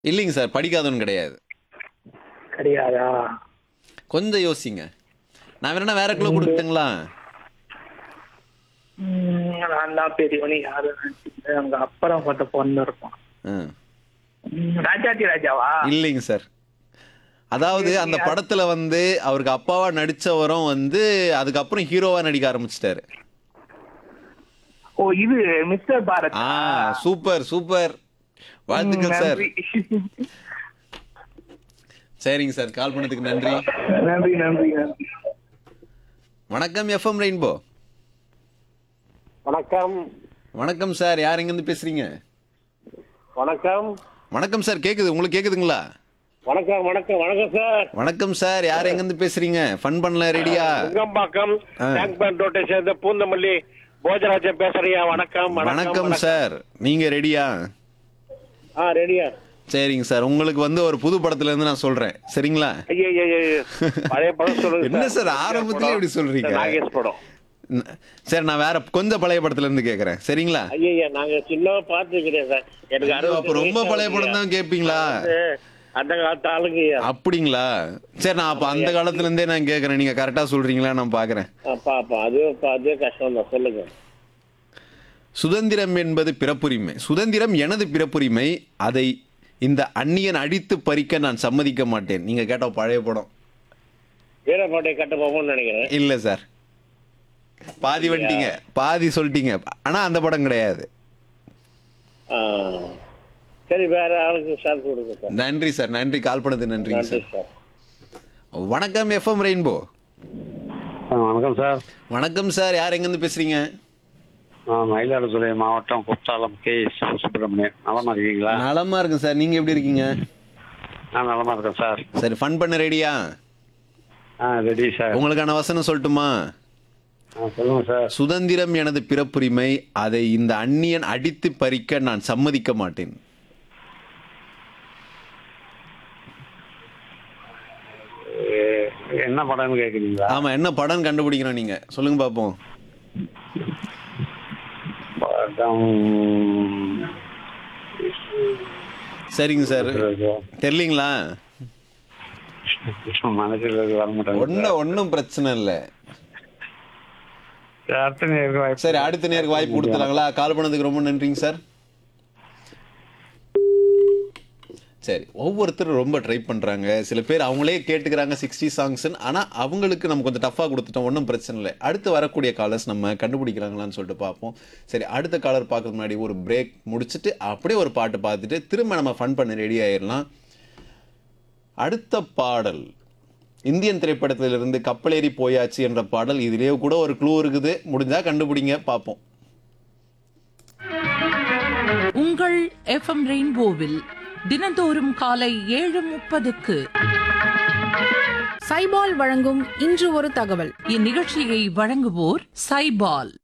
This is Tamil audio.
இல்லைங்க சார் படிக்காதவன் கிடையாது கிடையாதா கொஞ்சம் யோசிங்க நான் வேணா வேற கிலோ கொடுத்துட்டுங்களா ம், நான் தான் பெரியவனு யாரு நினைச்சிட்டு அங்க அப்புறம் கொண்ட பொண்ணு இருப்பான் ஆ. ம், ராஜாதி ராஜாவா இல்லைங்க சார் அதாவது அந்த படத்துல வந்து அவருக்கு அப்பாவா நடிச்சவரும் வந்து அதுக்கப்புறம் ஹீரோவா நடிக்க ஆரம்பிச்சிட்டாரு ஓ இது மிஸ்டர் பாரத் ஆ சூப்பர் சூப்பர் வாழ்த்துக்கள் சார் நன்றி சரிங்க சார் கால் பண்ணதுக்கு நன்றி நன்றி நன்றி நன்றி வணக்கம் எஃப்எம் ரெயின்போ வணக்கம் வணக்கம் சார் யார் எங்கேருந்து பேசுறீங்க வணக்கம் வணக்கம் சார் கேக்குது உங்களுக்கு கேக்குதுங்களா வணக்கம் வணக்கம் வணக்கம் சார் வணக்கம் சார் யார் எங்கேருந்து பேசுறீங்க ஃபன் பண்ணல ரெடியா உங்கம்பாக்கம் ஆ. டேங்க் பேண்ட் ரோட்டை சேர்ந்த பூந்தமல்லி போஜராஜன் பேசுறியா வணக்கம் வணக்கம் சார் நீங்க ரெடியா ஆ ரெடியா சரிங்க சார் உங்களுக்கு வந்து ஒரு புது படத்துல இருந்து நான் சொல்றேன் சரிங்களா ஐயோ ஐயோ, ஐயோ. பழைய படம் சொல்லுங்க என்ன சார், ஆரம்பத்திலே இப்படி சொல்றீங்க? நாகேஷ் படம் ந- சரி நான் வேற கொஞ்சம் பழைய படத்துல இருந்து கேக்குறேன் சரிங்களா ஐயா நாங்க சின்னவா பார்த்துக்கிறேன் சார் எனக்கு ஐயோ, அப்ப ரொம்ப வயசு பழைய படம் தான் கேப்பீங்களா ஆகுது. அந்த காலத்து ஆளுங்க அப்படிங்களா சரி நான் அப்ப அந்த காலத்துல இருந்தே நான் கேக்குறேன் நீங்க கரெக்டா சொல்றீங்களா நான் பாக்குறேன் அப்பா அப்பா அது அப்பா, அதே கஷ்டம் தான் சொல்லுங்க சுதந்திரம் என்பது பிறப்புரிமை சுதந்திரம் எனது பிறப்புரிமை அதை இந்த அந்நியன் அடித்து பறிக்க நான் சம்மதிக்க மாட்டேன் நீங்க கேட்ட பழைய படம் வீரப்பாட்டை கட்ட போவோம்னு நினைக்கிறேன் இல்ல சார் பாதி வந்துட்டீங்க பாதி சொல்லிட்டீங்க ஆனா அந்த படம் கிடையாது ஆ. சரி வேற ஆளுக்கு சார் கொடுங்க சார் நன்றி சார் நன்றி கால் பண்ணது நன்றிங்க நன்றி சார் சார் வணக்கம் எஃப்எம் ரெயின்போ வணக்கம் சார் வணக்கம் சார் யார் எங்கேருந்து பேசுறீங்க நான் மயிலாடுதுறை மாவட்டம் குற்றாலம் கே சுப்பிரமணியன் நலமா இருக்கீங்களா நலமா இருக்கேன் சார் நீங்க எப்படி இருக்கீங்க நான் நலமா இருக்கேன் சார் சரி ஃபன் பண்ண ரெடியா ஆ ரெடி சார் உங்களுக்கான வசனம் சொல்லட்டுமா ஆ சொல்லுங்க சார் சுதந்திரம் எனது பிறப்புரிமை அதை இந்த அந்நியன் அடித்து பறிக்க நான் சம்மதிக்க மாட்டேன் எ- என்ன படம்னு கேக்குறீங்களா ஆமா என்ன படம் கண்டுபிடிக்கணும் நீங்க சொல்லுங்க பாப்போம் படம் சரிங்க சார் தெரியலீங்களா மனசில் வர மாட்டேன் ஒன்னும் ஒன்றும் பிரச்சனை இல்லை அடுத்த நேருக்கு வாய்ப்பு சரி அடுத்த நேருக்கு வாய்ப்பு கொடுத்துலாங்களா கால் பண்ணதுக்கு ரொம்ப நன்றிங்க சார் சரி ஒவ்வொருத்தரும் ரொம்ப ட்ரை பண்றாங்க சில பேர் அவங்களே கேட்டுக்கிறாங்க சிக்ஸ்டி சாங்ஸ் ஆனா அவங்களுக்கு நம்ம கொஞ்சம் டஃபா கொடுத்துட்டோம் ஒன்றும் பிரச்சனை இல்லை அடுத்து வரக்கூடிய காலர்ஸ் நம்ம கண்டுபிடிக்கிறாங்களான்னு சொல்லிட்டு பார்ப்போம் சரி அடுத்த காலர் பார்க்கறதுக்கு முன்னாடி ஒரு பிரேக் முடிச்சுட்டு அப்படியே ஒரு பாட்டு பார்த்துட்டு திரும்ப நம்ம ஃபன் பண்ண ரெடி ஆயிடலாம் அடுத்த பாடல் இந்தியன் திரைப்படத்திலிருந்து கப்பலேறி போயாச்சு என்ற பாடல் இதுலயே கூட ஒரு க்ளூ இருக்குது முடிஞ்சா கண்டுபிடிங்க பார்ப்போம் உங்கள் எஃப்எம் ரெயின்போவில் தினந்தோறும் காலை ஏழு முப்பதுக்கு சைபால் வழங்கும் இன்று ஒரு தகவல் இந்நிகழ்ச்சியை வழங்குவோர் சைபால்